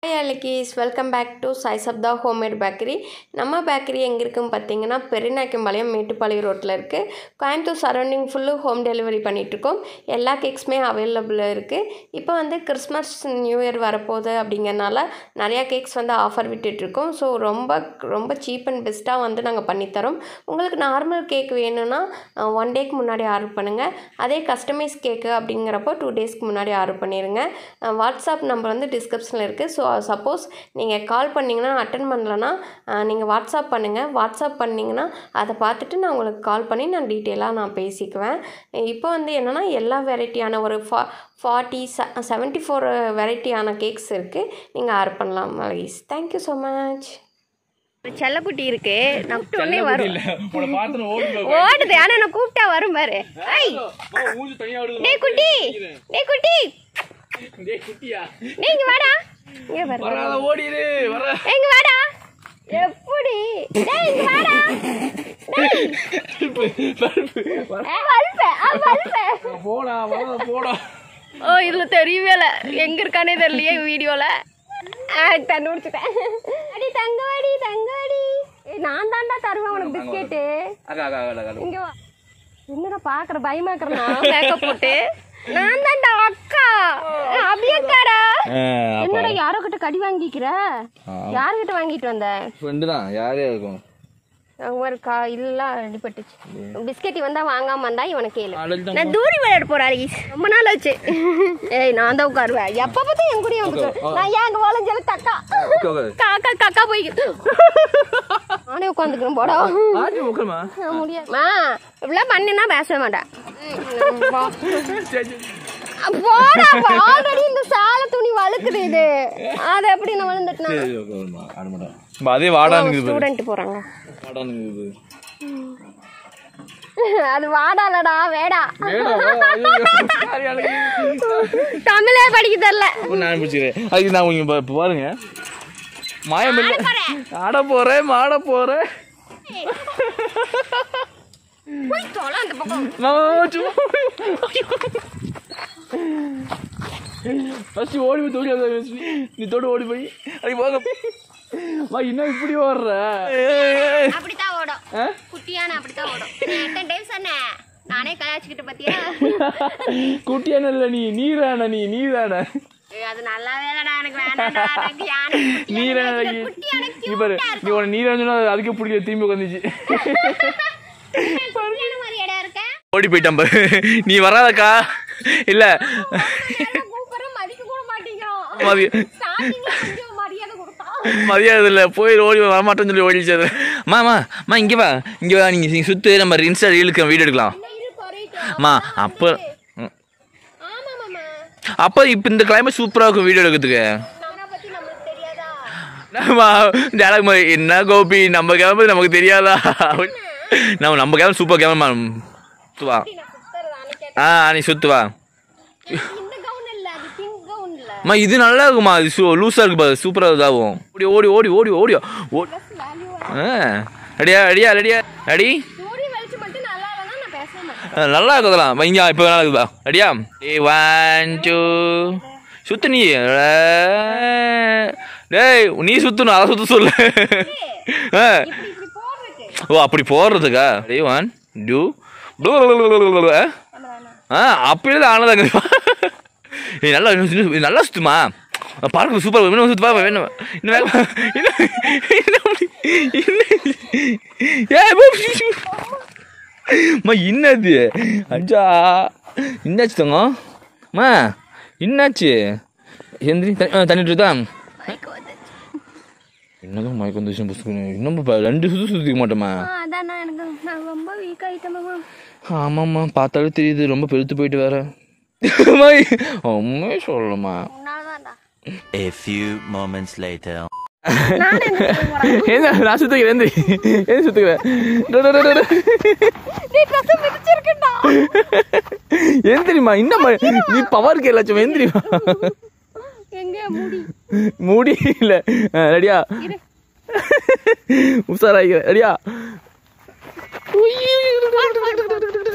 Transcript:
Hi அலக்கீஸ் welcome back to Sai Saptha homemade bakery நம்ம bakery எங்கே இருக்குன்னு பார்த்தீங்கன்னா பெருநாயக்கம்பாளையம் மேட்டுப்பாளையம் ரோட்டில் இருக்குது Coimbatore surrounding full home delivery பண்ணிகிட்ருக்கோம் எல்லா கேக்ஸுமே அவைலபிளாக இருக்குது இப்போ வந்து கிறிஸ்மஸ் நியூ இயர் வரப்போகுது அப்படிங்கறனால நிறையா கேக்ஸ் வந்து ஆஃபர் விட்டுட்ருக்கோம் ஸோ ரொம்ப ரொம்ப சீப் அண்ட் பெஸ்ட்டாக வந்து நாங்கள் பண்ணித்தரோம் உங்களுக்கு நார்மல் கேக் வேணும்னா ஒன் டேக்கு முன்னாடி ஆர்டர் பண்ணுங்கள் அதே கஸ்டமைஸ் கேக்கு அப்படிங்கிறப்போ டூ டேஸ்க்கு முன்னாடி ஆர்டர் பண்ணிடுங்க அஹ் வாட்ஸ்அப் நம்பர் வந்து டிஸ்கிரிப்ஷனில் இருக்குது ஸோ சப்போஸ் நீங்கள் கால் பண்ணிங்கன்னா அட்டன் பண்ணலன்னா நீங்கள் வாட்ஸ்அப் பண்ணுங்கள் வாட்ஸ்அப் பண்ணிங்கன்னா அதை பார்த்துட்டு நான் உங்களுக்கு கால் பண்ணி நான் டீட்டெயிலாக நான் பேசிக்குவேன் இப்போ வந்து என்னென்னா எல்லா வெரைட்டியான ஒரு ஃபா ஃபார்ட்டி செ செவன்ட்டி ஃபோர் வெரைட்டியான கேக்ஸ் இருக்குது நீங்கள் ஆர்டர் பண்ணலாம் மலீஸ் தேங்க்யூ ஸோ மச் செல்லக்குட்டி இருக்கு நான் கூப்பிட்ட உடனே வரும் இல்ல உன்னை பார்த்து ஓடி ஓடுது ஆனால் நான் கூப்பிட்டா வரும் பாரு ஐ மூஞ்சி தனியா விடுது டேய் குட்டி டேய் குட்டி டேய் குட்டியா டேய் இங்க வாடா இங்க பாரு வராத ஓடிடு வர டேய், இங்க வாடா எப்படி டேய் இங்க வாடா டேய் ஏ, வல்பே ஆ வல்பே போடா வராத போடா ஓ இதுல தெரியவே இல்ல எங்க இருக்கானே தெரியலையே வீடியோல கண்டுபிடிச்சிட்டேன் அடி தங்கவாடி தங்கவாடி ஏய், நான் தான்டா தருவேன் உனக்கு பிஸ்கெட்டு அக்கா அக்கா அக்கா அக்கா இங்க வா என்னடா பாக்குற பயமாக்குறனா மேக்கப் போட்டு நான் தான்டா அக்கா அப்படியே அக்காடா என்னடா யாரோ கிட்ட கடி வாங்கிக்கிற யாருக்கிட்ட வாங்கிட்டு வந்த ஃப்ரெண்டு தான் யாரே இருக்கும் அங்க ஒரு கா இல்ல அடிபட்டுச்சு பிஸ்கெட் வந்தா வாங்காம வந்தா இவனை கேளு அடல்தான் நான் தூரி விளையாட போறேன் அழகி ரொம்ப நாள் ஆச்சு ஏய் நான் தான் உட்காருவேன் எப்ப பார்த்தா என் கூட உட்காரு நான் ஏன் அங்க வளைஞ்சால தக்கா ஓகே ஓகே காக்கா காக்கா போய் நானே உட்காந்துக்கிறேன் போடா ஆட்டி உட்காருமா முடியாதுமா இப்படிலாம் பண்ணினா பேசவே மாட்டேன் சரி சரி போடா ஆல்ரெடி இந்த சாலை துணி வழுக்குது இது அது எப்படி நான் விழுந்துட்டேன் சரி ஓகே ஓகேம்மா ஆட மாட்டேன் அதே வாடானுங்குது பாரு. ஸ்டூடெண்ட் போறாங்க வாடானுங்குது அது வாடாலடா வேடா வேடா, வா, ஐயோ, சாரி, அழகி. தமிழே படிக்க தெரியல அப்ப நான் பிடிச்சிக்கிறேன் அதுக்கு நான் இங்க பா- இப்ப பாருங்க மாயம் இல்ல ஆட போறேன் மாட போறேன் போய் தொலை அந்த பக்கம் நான் சும்மா ஃபர்ஸ்ட் ஓடி போய் தோடி அதை நீ தோடு ஓடி போய் அது போக மா இன்னும் இப்படி ஓடுற அப்படித்தான் ஓடும் ஆ? குட்டியான அப்படித்தான் ஓடும் நான் எத்தனை டைம் சொன்னேன் நானே கலாச்சிக்கிட்டு பாத்தியா குட்டியான இல்ல நீ நீரான நீ நீரான ஏய், அது நல்லாவே இல்லடா எனக்கு வேண்டாம்டா எனக்கு யானை நீரான குட்டியான நீ பாரு நீ உன நீரான சொன்னா அது அதுக்கே பிடிக்கல திரும்பி உட்காந்துச்சு குட்டியான மாதிரி இடம் இருக்க ஓடி போயிட்டான் பாரு. நீ வராதக்கா இல்ல கூப்பிடுற மதிக்க கூட மாட்டேங்கிறோம் மதிய ஸ்டார்டிங்ல கொஞ்சம் மரியாதை கொடுத்தா மதியாதை இல்லை போய் ஓடி வரமாட்டேன்னு சொல்லி ஓடிச்சு அது மாமா மா இங்கே வா இங்கே வா நீங்கள் நீங்கள் சுற்று நம்ம இன்ஸ்டா ரீலுக்கு வீடியோ எடுக்கலாம் இரு குறையிட்டு அம்மா அப்போ ம். ஆமா மாமா அப்போ இப்போ இந்த கிளைமேட் சூப்பராக இருக்கும் வீடியோ எடுக்கிறதுக்கு நம்மளை பத்தி நம்மளுக்கு தெரியாதா நம்ம டேலாக் மாதிரி என்ன கோபி நம்ம கேமரா நமக்கு தெரியாதா நம்ம நம்ம கேமரா சூப்பர் கேமரா சுத்துவா நான் சுத்தறது அன்னைக்கு ஆ நீ சுத்து வா இந்த கவுன் இல்ல அது பிங்க் கவுன் இல்ல அம்மா இது நல்லா இருக்குமா இது சூ லூஸாக இருக்கு பாரு சூப்பராக இதாகும் ஓடி ஓடி ஓடி ஓடி ஓடி ஓடி வேல்யூ ஆ ரெடியா ரெடியா ரெடியா ரெடி சூரிய வெளிச்சம் மட்டும் நல்லா இல்லைன்னா நான் பேசவே மாட்டேன் ஆ, நல்லா இருக்கும் அதெல்லாம் வைங்க இப்போ நல்லா இருக்குதா ரெடியா டே ஒன் டூ சுத்து நீ டேய் நீ சுத்தணும் அதை சுத்த சொல்லு ஆ. இப்படி இப்படி போடுறதுக்கு ஓ அப்படி போடுறதுக்கா டே ஒன் டூ ஆ அப்படியே தான் ஆனதாங்க ஏய் நல்லா இன்னும் இன்னும் நல்லா சுத்துமா பார்க்க சூப்பர் இன்னும் சுத்து பாப்பா வேணும் இன்னும் வேலை இன்னும் இன்னும் அப்படி- இன்னும் ஏய் மா என்னது அஞ்சா என்னாச்சு தங்கம் மா என்னாச்சு எந்திரி தண்ணி தண்ணி இருக்கா என்னதான் மயக்கம் வந்துச்சு புசுக்கு இன்னும் ப- ரெண்டு சுத்து சுத்திக்க மாட்டோமா அதான் நான் எனக்கு நான் ரொம்ப வீக் ஆயிட்டேன் மாமா ஆமாம்மா பார்த்தாலே தெரியுது ரொம்ப பெருத்து போயிட்டு வேற உண்மையே சொல்லமா உன்னாலதான்டா A few moments later. ஏன் நான் சுத்துக்கிறேன் எந்திரி ஏன் சுத்துக்கிறேன் நீ ட்ரெஸ் மிதிச்சிருக்கடா எந்திரிமா இன்னும் நீ பவர் கேளாச்சும் எந்திரிமா எங்க முடி மூடி இல்ல ரெடியா இரு உஷாராயிக்கிறேன் ரெடியா